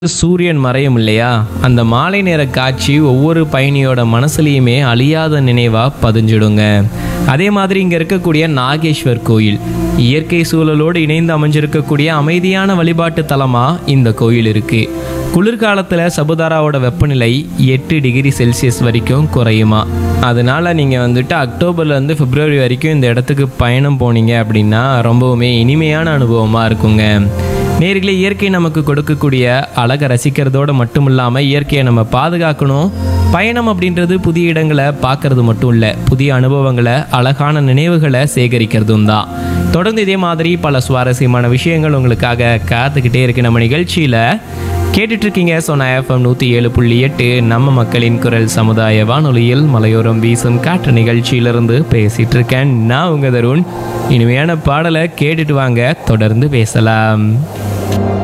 சூரியன் மறையும் இல்லையா அந்த மாலை நேர காட்சி ஒவ்வொரு பயணியோட மனசுலையுமே அழியாத நினைவா பதிஞ்சிடுங்க அதே மாதிரி இங்க இருக்கக்கூடிய நாகேஸ்வர் கோயில் இயற்கை சூழலோடு இணைந்து அமைஞ்சிருக்கக்கூடிய அமைதியான வழிபாட்டு தலமா இந்த கோயில் இருக்கு குளிர்காலத்துல சபுதாராவோட வெப்பநிலை எட்டு டிகிரி செல்சியஸ் வரைக்கும் குறையுமா அதனால நீங்க வந்துட்டு அக்டோபர்ல இருந்து பிப்ரவரி வரைக்கும் இந்த இடத்துக்கு பயணம் போனீங்க அப்படின்னா ரொம்பவுமே இனிமையான அனுபவமா இருக்குங்க நேர்களே இயற்கை நமக்கு கொடுக்கக்கூடிய அழகை ரசிக்கிறதோடு மட்டும் இல்லாமல் இயற்கையை நம்ம பாதுகாக்கணும் பயணம் அப்படின்றது புதிய இடங்களை பார்க்கறது மட்டும் இல்லை புதிய அனுபவங்களை அழகான நினைவுகளை சேகரிக்கிறதும் தான் தொடர்ந்து இதே மாதிரி பல சுவாரஸ்யமான விஷயங்கள் உங்களுக்காக காத்துக்கிட்டே இருக்கு நம்ம நிகழ்ச்சியில் கேட்டுட்டு இருக்கீங்க சோனா எஃப்எம் நூற்றி ஏழு புள்ளி எட்டு நம்ம மக்களின் குரல் சமுதாய வானொலியில் மலையோரம் வீசும் காற்று நிகழ்ச்சியிலிருந்து பேசிட்டு இருக்கேன் நான் உங்க தருண் இனிமையான பாடலை கேட்டுட்டு வாங்க தொடர்ந்து பேசலாம்